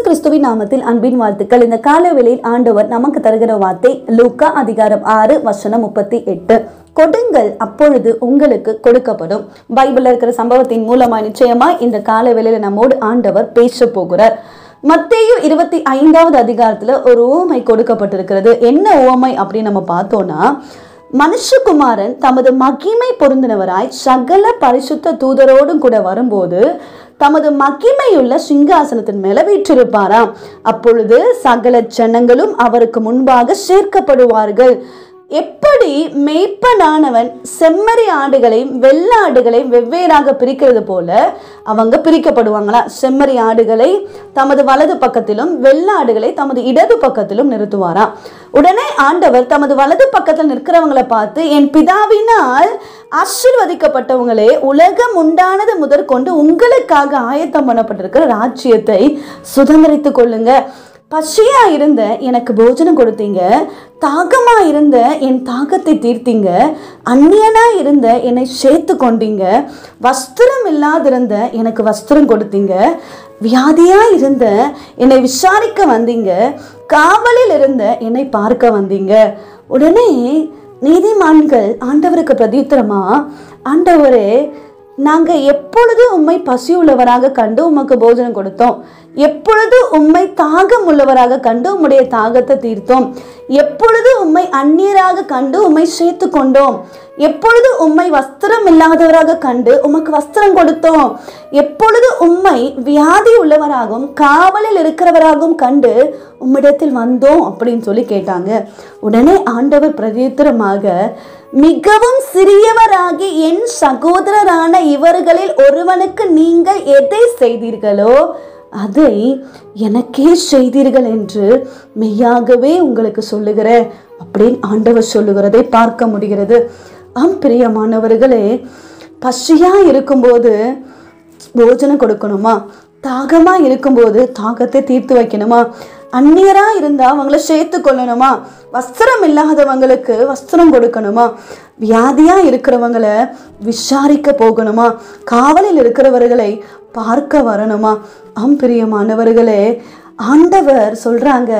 கிறிஸ்துவின் நாமத்தில் அன்பின் வாழ்த்துக்கள் இந்த காலவெளியில் ஆண்டவர் நமக்கு தருகிற வார்த்தை லூக்கா அதிகாரம் ஆறு வசனம் முப்பத்தி எட்டு கொடுங்கள் அப்பொழுது உங்களுக்கு கொடுக்கப்படும் பைபிள்ல இருக்கிற சம்பவத்தின் மூலமா நிச்சயமா இந்த காலவெளியில நம்மோடு ஆண்டவர் பேச போகிறார் மத்தேயு இருபத்தி ஐந்தாவது அதிகாரத்துல ஒரு ஓமை கொடுக்கப்பட்டிருக்கிறது என்ன ஓமை அப்படின்னு நம்ம பார்த்தோம்னா மனுஷகுமாரன் தமது மகிமை பொருந்தினவராய் சகல பரிசுத்த தூதரோடும் கூட வரும்போது தமது மகிமையுள்ள சிங்காசனத்தின் மேல வீற்றிருப்பாராம் அப்பொழுது சகல ஜனங்களும் அவருக்கு முன்பாக சேர்க்கப்படுவார்கள் எப்படி மேய்ப்பனானவன் செம்மறி ஆடுகளையும் வெள்ள ஆடுகளையும் வெவ்வேறாக பிரிக்கிறது போல அவங்க பிரிக்கப்படுவாங்களா செம்மறி ஆடுகளை தமது வலது பக்கத்திலும் வெள்ள ஆடுகளை தமது இடது பக்கத்திலும் நிறுத்துவாராம் உடனே ஆண்டவர் தமது வலது பக்கத்தில் நிற்கிறவங்களை பார்த்து என் பிதாவினால் ஆசீர்வதிக்கப்பட்டவங்களே உலகம் உண்டானது முதற்கொண்டு உங்களுக்காக ஆயத்தம் பண்ணப்பட்டிருக்கிற ராஜ்யத்தை சுதந்திரித்துக் கொள்ளுங்க பசியா இருந்த எனக்கு போஜனம் கொடுத்தீங்க தாகமா இருந்த என் தாகத்தை தீர்த்தீங்க அந்நியனா இருந்த என்னை சேர்த்து கொண்டீங்க வஸ்திரம் இல்லாதிருந்த எனக்கு வஸ்திரம் கொடுத்தீங்க வியாதியா இருந்த என்னை விசாரிக்க வந்தீங்க காவலில் இருந்த என்னை பார்க்க வந்தீங்க உடனே நீதிமான்கள் ஆண்டவருக்கு பிரதியுத்தரமா ஆண்டவரே நாங்க எப்பொழுது உம்மை பசி உள்ளவராக கண்டு உமக்கு போஜனம் கொடுத்தோம் எப்பொழுது உம்மை தாகம் உள்ளவராக கண்டு உம்முடைய தாகத்தை தீர்த்தோம் எப்பொழுது உம்மை அந்நியராக கண்டு உம்மை சேர்த்து கொண்டோம் எப்பொழுது உம்மை வஸ்திரம் இல்லாதவராக கண்டு உமக்கு வஸ்திரம் கொடுத்தோம் எப்பொழுது உம்மை வியாதி உள்ளவராகவும் காவலில் இருக்கிறவராகவும் கண்டு உம்மிடத்தில் வந்தோம் அப்படின்னு சொல்லி கேட்டாங்க உடனே ஆண்டவர் பிரதியுத்தரமாக மிகவும் சிறியவராகி என் சகோதரரான இவர்களில் ஒருவனுக்கு நீங்கள் எதை செய்தீர்களோ அதை எனக்கே செய்தீர்கள் என்று மெய்யாகவே உங்களுக்கு சொல்லுகிறேன் அப்படின்னு ஆண்டவர் சொல்லுகிறதை பார்க்க முடிகிறது ஆம் பிரியமானவர்களே பசியா இருக்கும்போது போஜனம் கொடுக்கணுமா தாகமா இருக்கும்போது தாகத்தை தீர்த்து வைக்கணுமா அந்நியரா இருந்தா அவங்கள சேர்த்து கொள்ளணுமா வஸ்திரம் இல்லாதவங்களுக்கு வஸ்திரம் கொடுக்கணுமா வியாதியா இருக்கிறவங்களை விசாரிக்க போகணுமா காவலில் இருக்கிறவர்களை பார்க்க வரணுமா ஆம் பிரியமானவர்களே ஆண்டவர் சொல்றாங்க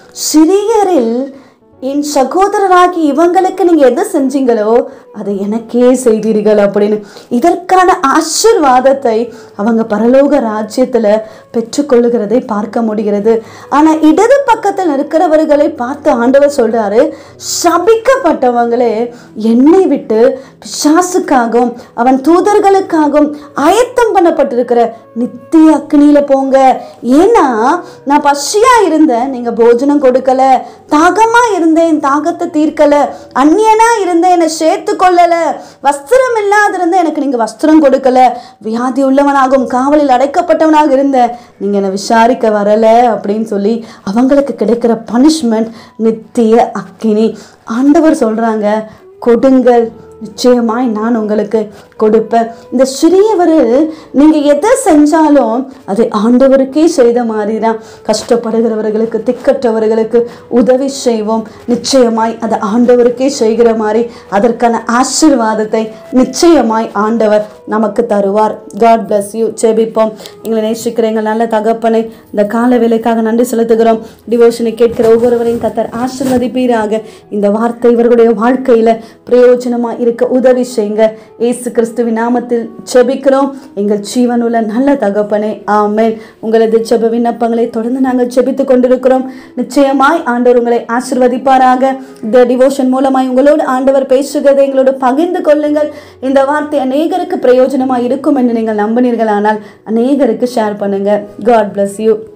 சிறியரில் என் சகோதரராகி இவங்களுக்கு நீங்க எதை செஞ்சீங்களோ அதை எனக்கே செய்தீர்கள் அப்படின்னு இதற்கான ஆசிர்வாதத்தை அவங்க பரலோக ராஜ்யத்துல பெற்றுக்கொள்ளுகிறதை பார்க்க முடிகிறது ஆனா இடது பக்கத்தில் இருக்கிறவர்களை பார்த்து ஆண்டவர் சொல்றாரு சபிக்கப்பட்டவங்களே என்னை விட்டு பிசாசுக்காகவும் அவன் தூதர்களுக்காகவும் ஆயத்தம் பண்ணப்பட்டிருக்கிற நித்திய அக்னியில போங்க ஏன்னா நான் பசியா இருந்தேன் நீங்க போஜனம் கொடுக்கல தாகமா இருந்தேன் தாகத்தை தீர்க்கல அந்நியனா இருந்தேன் என்னை சேர்த்து கொள்ளல வஸ்திரம் இல்லாதிருந்த எனக்கு நீங்க வஸ்திரம் கொடுக்கல வியாதி உள்ளவனாகவும் காவலில் அடைக்கப்பட்டவனாக இருந்த நீங்க என்னை விசாரிக்க வரல அப்படின்னு சொல்லி அவங்களுக்கு கிடைக்கிற பனிஷ்மெண்ட் நித்திய அக்கினி ஆண்டவர் சொல்றாங்க கொடுங்கள் நிச்சயமாய் நான் உங்களுக்கு கொடுப்பேன் இந்த சிறியவர் நீங்க எதை செஞ்சாலும் அதை ஆண்டவருக்கே செய்த மாதிரி தான் கஷ்டப்படுகிறவர்களுக்கு திக்கற்றவர்களுக்கு உதவி செய்வோம் நிச்சயமாய் அதை ஆண்டவருக்கே செய்கிற மாதிரி அதற்கான ஆசீர்வாதத்தை நிச்சயமாய் ஆண்டவர் நமக்கு தருவார் காட் bless யூ ஜெபிப்போம் எங்களை நேசிக்கிற எங்கள் நல்ல தகப்பனை இந்த கால வேலைக்காக நன்றி செலுத்துகிறோம் டிவோஷனை கேட்கிற ஒவ்வொருவரையும் கத்தர் ஆசீர்வதிப்பீராக இந்த வார்த்தை இவர்களுடைய வாழ்க்கையில பிரயோஜனமா இருக்க உதவி செய்யுங்க இயேசு கிறிஸ்துவின் நாமத்தில் ஜெபிக்கிறோம் எங்கள் ஜீவனுள்ள நல்ல தகப்பனே ஆமென் உங்களது ஜெப விண்ணப்பங்களை தொடர்ந்து நாங்கள் ஜெபித்து கொண்டிருக்கிறோம் நிச்சயமாய் ஆண்டவர் உங்களை ஆசீர்வதிப்பாராக இந்த டிவோஷன் மூலமாய் உங்களோடு ஆண்டவர் பேசுகிறதை எங்களோடு பகிர்ந்து கொள்ளுங்கள் இந்த வார்த்தை அநேகருக்கு பிரயோஜனமாக இருக்கும் என்று நீங்கள் நம்பினீர்களானால் அநேகருக்கு ஷேர் பண்ணுங்க காட் bless யூ